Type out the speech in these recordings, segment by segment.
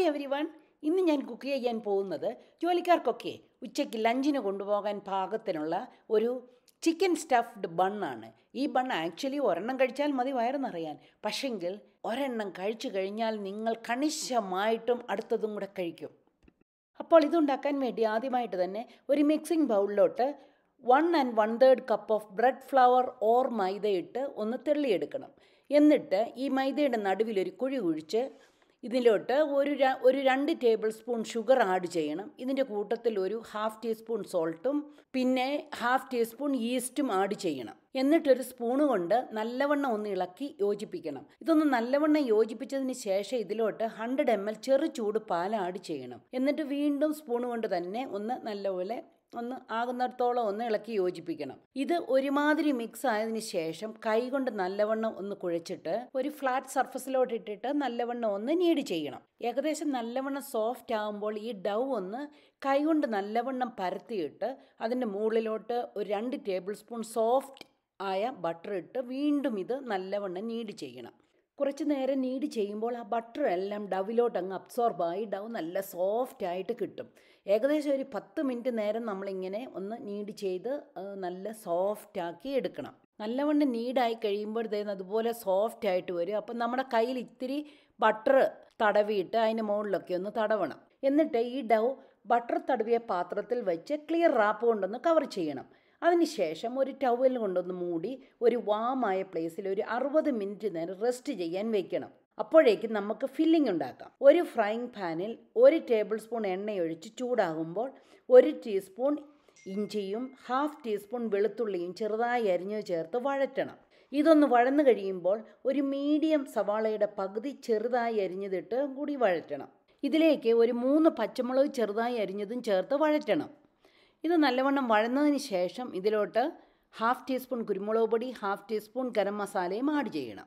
hi every one ഇന്ന് ഞാൻ cook ചെയ്യാൻ പോകുന്നത് ജോലിക്കാർക്കൊക്കെ ഉച്ചയ്ക്ക് ലഞ്ചിന് കൊണ്ടുപോകാൻ പാകത്തിനുള്ള ഒരു ചിക്കൻ സ്റ്റഫ്ഡ് ബണ്ണാണ് ഈ ബൺ ആക്ച്വലി ഒരെണ്ണം കഴിച്ചാൽ മതി വയറ് നിറയാൻ പക്ഷെങ്കിൽ ഒരെണ്ണം കഴിച്ചു കഴിഞ്ഞാൽ നിങ്ങൾ കണിശമായിട്ടും അടുത്തതും കൂടെ കഴിക്കും അപ്പോൾ ഇതുണ്ടാക്കാൻ വേണ്ടി ആദ്യമായിട്ട് തന്നെ ഒരു മിക്സിംഗ് ബൗളിലോട്ട് one and one third cup of bread flour or maida ഇട്ട് ഒന്ന് തെള്ളിയെടുക്കണം എന്നിട്ട് ഈ മൈദയുടെ നടുവിലൊരു കുഴി കുഴിച്ച് ഇതിലോട്ട് ഒരു ര- ഒരു രണ്ട് ടേബിൾ സ്പൂൺ ഷുഗർ ആഡ് ചെയ്യണം ഇതിൻ്റെ കൂട്ടത്തിൽ ഒരു ഹാഫ് ടീസ്പൂൺ സോൾട്ടും പിന്നെ ഹാഫ് ടീസ്പൂൺ ഈസ്റ്റും ആഡ് ചെയ്യണം എന്നിട്ടൊരു സ്പൂണ് കൊണ്ട് നല്ലവണ്ണം ഒന്ന് ഇളക്കി യോജിപ്പിക്കണം ഇതൊന്ന് നല്ലവണ്ണം യോജിപ്പിച്ചതിന് ശേഷം ഇതിലോട്ട് ഹൺഡ്രഡ് എം എൽ ചെറു ചൂട് പാൽ ആഡ് ചെയ്യണം എന്നിട്ട് വീണ്ടും സ്പൂൺ കൊണ്ട് തന്നെ ഒന്ന് നല്ലപോലെ ഒന്ന് ആകുന്നിടത്തോളം ഒന്ന് ഇളക്കി യോജിപ്പിക്കണം ഇത് ഒരുമാതിരി മിക്സ് ആയതിനു ശേഷം കൈകൊണ്ട് നല്ലവണ്ണം ഒന്ന് കുഴച്ചിട്ട് ഒരു ഫ്ലാറ്റ് സർഫസിലോട്ട് ഇട്ടിട്ട് നല്ലവണ്ണം ഒന്ന് നീഡ് ചെയ്യണം ഏകദേശം നല്ലവണ്ണം സോഫ്റ്റ് ആകുമ്പോൾ ഈ ഡൗ ഒന്ന് കൈകൊണ്ട് നല്ലവണ്ണം പരത്തിയിട്ട് അതിൻ്റെ മുകളിലോട്ട് ഒരു രണ്ട് ടേബിൾ സ്പൂൺ സോഫ്റ്റ് ആയ ബട്ടർ ഇട്ട് വീണ്ടും ഇത് നല്ലവണ്ണം നീഡ് ചെയ്യണം കുറച്ച് നേരം നീഡ് ചെയ്യുമ്പോൾ ആ ബട്ടർ എല്ലാം ഡവിലോട്ട് അങ്ങ് അബ്സോർബായി ഡവ് നല്ല സോഫ്റ്റ് ആയിട്ട് കിട്ടും ഏകദേശം ഒരു പത്ത് മിനിറ്റ് നേരം നമ്മളിങ്ങനെ ഒന്ന് നീഡ് ചെയ്ത് അത് നല്ല സോഫ്റ്റ് ആക്കി എടുക്കണം നല്ലവണ്ണം നീഡായി കഴിയുമ്പോഴത്തേനും അതുപോലെ സോഫ്റ്റ് ആയിട്ട് വരും അപ്പം നമ്മുടെ കയ്യിൽ ഇത്തിരി ബട്ടർ തടവിയിട്ട് അതിൻ്റെ മുകളിലൊക്കെ ഒന്ന് തടവണം എന്നിട്ട് ഈ ഡവ് ബട്ടർ തടവിയ പാത്രത്തിൽ വെച്ച് ക്ലിയർ റാപ്പ് കൊണ്ടൊന്ന് കവർ ചെയ്യണം അതിനുശേഷം ഒരു ടവൽ കൊണ്ടൊന്ന് മൂടി ഒരു വാമായ പ്ലേസിൽ ഒരു അറുപത് മിനിറ്റ് നേരം റെസ്റ്റ് ചെയ്യാൻ വെക്കണം അപ്പോഴേക്കും നമുക്ക് ഫില്ലിംഗ് ഉണ്ടാക്കാം ഒരു ഫ്രൈങ് പാനിൽ ഒരു ടേബിൾ സ്പൂൺ എണ്ണയൊഴിച്ച് ചൂടാകുമ്പോൾ ഒരു ടീസ്പൂൺ ഇഞ്ചിയും ഹാഫ് ടീസ്പൂൺ വെളുത്തുള്ളിയും ചെറുതായി അരിഞ്ഞു ചേർത്ത് വഴറ്റണം ഇതൊന്ന് വഴന്നു കഴിയുമ്പോൾ ഒരു മീഡിയം സവാളയുടെ പകുതി ചെറുതായി അരിഞ്ഞതിട്ട് കൂടി വഴറ്റണം ഇതിലേക്ക് ഒരു മൂന്ന് പച്ചമുളക് ചെറുതായി അരിഞ്ഞതും ചേർത്ത് വഴറ്റണം ഇത് നല്ലവണ്ണം വഴന്നതിന് ശേഷം ഇതിലോട്ട് ഹാഫ് ടീസ്പൂൺ കുരുമുളക് പൊടി ഹാഫ് ടീസ്പൂൺ ഗരം മസാലയും ആഡ് ചെയ്യണം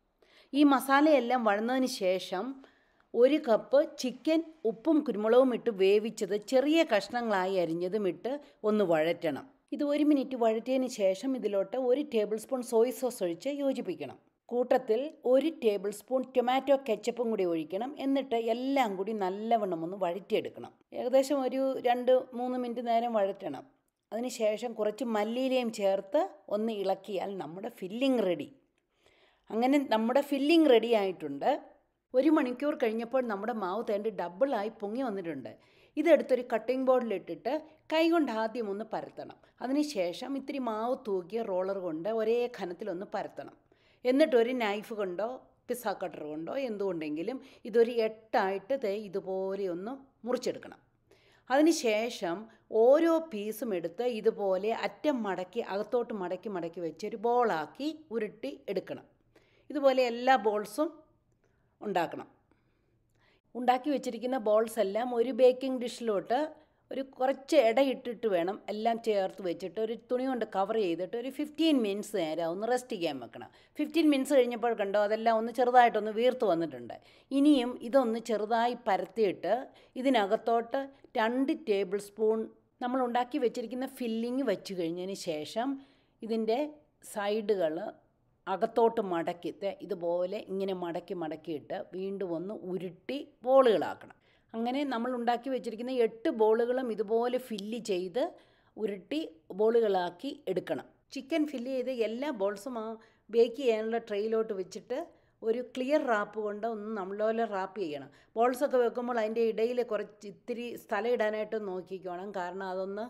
ഈ മസാലയെല്ലാം വഴന്നതിന് ശേഷം ഒരു കപ്പ് ചിക്കൻ ഉപ്പും കുരുമുളകും ഇട്ട് വേവിച്ചത് ചെറിയ കഷ്ണങ്ങളായി അരിഞ്ഞതും ഇട്ട് ഒന്ന് വഴറ്റണം ഇത് ഒരു മിനിറ്റ് വഴറ്റിയതിന് ശേഷം ഇതിലോട്ട് ഒരു ടേബിൾ സ്പൂൺ സോയ് സോസ് ഒഴിച്ച് യോജിപ്പിക്കണം കൂട്ടത്തിൽ ഒരു ടേബിൾ സ്പൂൺ ടൊമാറ്റോ കെച്ചപ്പും കൂടി ഒഴിക്കണം എന്നിട്ട് എല്ലാം കൂടി നല്ലവണ്ണം ഒന്ന് വഴറ്റിയെടുക്കണം ഏകദേശം ഒരു രണ്ട് മൂന്ന് മിനിറ്റ് നേരം വഴറ്റണം അതിനുശേഷം കുറച്ച് മല്ലിയിലയും ചേർത്ത് ഒന്ന് ഇളക്കിയാൽ നമ്മുടെ ഫില്ലിംഗ് റെഡി അങ്ങനെ നമ്മുടെ ഫില്ലിംഗ് റെഡി ആയിട്ടുണ്ട് ഒരു മണിക്കൂർ കഴിഞ്ഞപ്പോൾ നമ്മുടെ മാവ് തേണ്ടി ഡബിളായി പൊങ്ങി വന്നിട്ടുണ്ട് ഇതെടുത്തൊരു കട്ടിംഗ് ബോർഡിലിട്ടിട്ട് കൈകൊണ്ട് ആദ്യം ഒന്ന് പരത്തണം അതിനുശേഷം ഇത്തിരി മാവ് തൂക്കിയ റോളർ കൊണ്ട് ഒരേ ഖനത്തിലൊന്ന് പരത്തണം എന്നിട്ട് ഒരു നൈഫ് കൊണ്ടോ പിസ്സ കട്ടർ കൊണ്ടോ എന്തുകൊണ്ടെങ്കിലും ഇതൊരു എട്ടായിട്ട് ദേ ഇതുപോലെ ഒന്ന് മുറിച്ചെടുക്കണം അതിനുശേഷം ഓരോ പീസും എടുത്ത് ഇതുപോലെ അറ്റം മടക്കി അകത്തോട്ട് മടക്കി മടക്കി വെച്ച് ഒരു ബോളാക്കി ഉരുട്ടി എടുക്കണം ഇതുപോലെ എല്ലാ ബോൾസും ഉണ്ടാക്കണം ഉണ്ടാക്കി വെച്ചിരിക്കുന്ന ബോൾസ് എല്ലാം ഒരു ബേക്കിംഗ് ഡിഷിലോട്ട് ഒരു കുറച്ച് ഇടയിട്ടിട്ട് വേണം എല്ലാം ചേർത്ത് വെച്ചിട്ട് ഒരു തുണി കൊണ്ട് കവർ ചെയ്തിട്ട് ഒരു ഫിഫ്റ്റീൻ മിനിറ്റ്സ് നേരം ഒന്ന് റെസ്റ്റ് ചെയ്യാൻ വെക്കണം ഫിഫ്റ്റീൻ മിനിറ്റ്സ് കഴിഞ്ഞപ്പോൾ കണ്ടോ അതെല്ലാം ഒന്ന് ചെറുതായിട്ടൊന്ന് വീർത്ത് വന്നിട്ടുണ്ട് ഇനിയും ഇതൊന്ന് ചെറുതായി പരത്തിയിട്ട് ഇതിനകത്തോട്ട് രണ്ട് ടേബിൾ സ്പൂൺ നമ്മൾ ഉണ്ടാക്കി വെച്ചിരിക്കുന്ന ഫില്ലിങ് വെച്ച് കഴിഞ്ഞതിന് ശേഷം ഇതിൻ്റെ സൈഡുകൾ അകത്തോട്ട് മടക്കി ദേ ഇതുപോലെ ഇങ്ങനെ മടക്കി മടക്കിയിട്ട് വീണ്ടും ഒന്ന് ഉരുട്ടി ബോളുകളാക്കണം അങ്ങനെ നമ്മൾ ഉണ്ടാക്കി വെച്ചിരിക്കുന്ന എട്ട് ബോളുകളും ഇതുപോലെ ഫില്ല് ചെയ്ത് ഉരുട്ടി ബോളുകളാക്കി എടുക്കണം ചിക്കൻ ഫില്ല് ചെയ്ത് എല്ലാ ബോൾസും ആ ബേക്ക് ചെയ്യാനുള്ള ട്രെയിലോട്ട് വെച്ചിട്ട് ഒരു ക്ലിയർ റാപ്പ് കൊണ്ട് ഒന്ന് നമ്മളോലെ റാപ്പ് ചെയ്യണം ബോൾസൊക്കെ വെക്കുമ്പോൾ അതിൻ്റെ ഇടയിൽ കുറച്ച് ഇത്തിരി സ്ഥലം ഇടാനായിട്ട് നോക്കിക്കോണം കാരണം അതൊന്ന്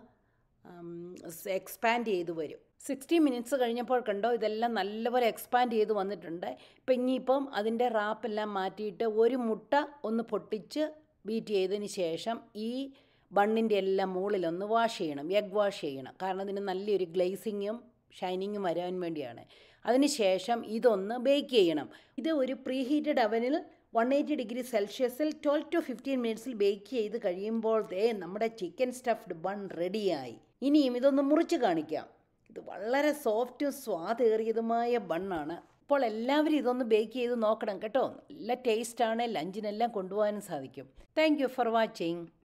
എക്സ്പാൻഡ് ചെയ്ത് വരും സിക്സ്റ്റി മിനിറ്റ്സ് കഴിഞ്ഞപ്പോൾ കണ്ടോ ഇതെല്ലാം നല്ലപോലെ എക്സ്പാൻഡ് ചെയ്ത് വന്നിട്ടുണ്ട് ഇപ്പം ഇനിയിപ്പം അതിൻ്റെ റാപ്പെല്ലാം മാറ്റിയിട്ട് ഒരു മുട്ട ഒന്ന് പൊട്ടിച്ച് ബീറ്റ് ചെയ്തതിന് ശേഷം ഈ ബണ്ണിൻ്റെ എല്ലാം മുകളിലൊന്ന് വാഷ് ചെയ്യണം എഗ് വാഷ് ചെയ്യണം കാരണം ഇതിന് നല്ലൊരു ഗ്ലേസിങ്ങും ഷൈനിങ്ങും വരാൻ വേണ്ടിയാണ് അതിനുശേഷം ഇതൊന്ന് ബേക്ക് ചെയ്യണം ഇത് ഒരു പ്രീ ഹീറ്റഡ് അവനിൽ വൺ എയ്റ്റി ഡിഗ്രി സെൽഷ്യസിൽ ട്വൽവ് ടു ഫിഫ്റ്റീൻ മിനിറ്റ്സിൽ ബേക്ക് ചെയ്ത് കഴിയുമ്പോൾ ദേ നമ്മുടെ ചിക്കൻ സ്റ്റഫ്ഡ് ബൺ റെഡിയായി ഇനിയും ഇതൊന്ന് മുറിച്ച് കാണിക്കാം ഇത് വളരെ സോഫ്റ്റും സ്വാദേറിയതുമായ ബണ്ണാണ് അപ്പോൾ എല്ലാവരും ഇതൊന്ന് ബേക്ക് ചെയ്ത് നോക്കണം കേട്ടോ നല്ല ടേസ്റ്റാണ് ലഞ്ചിനെല്ലാം കൊണ്ടുപോകാനും സാധിക്കും താങ്ക് യു ഫോർ വാച്ചിങ്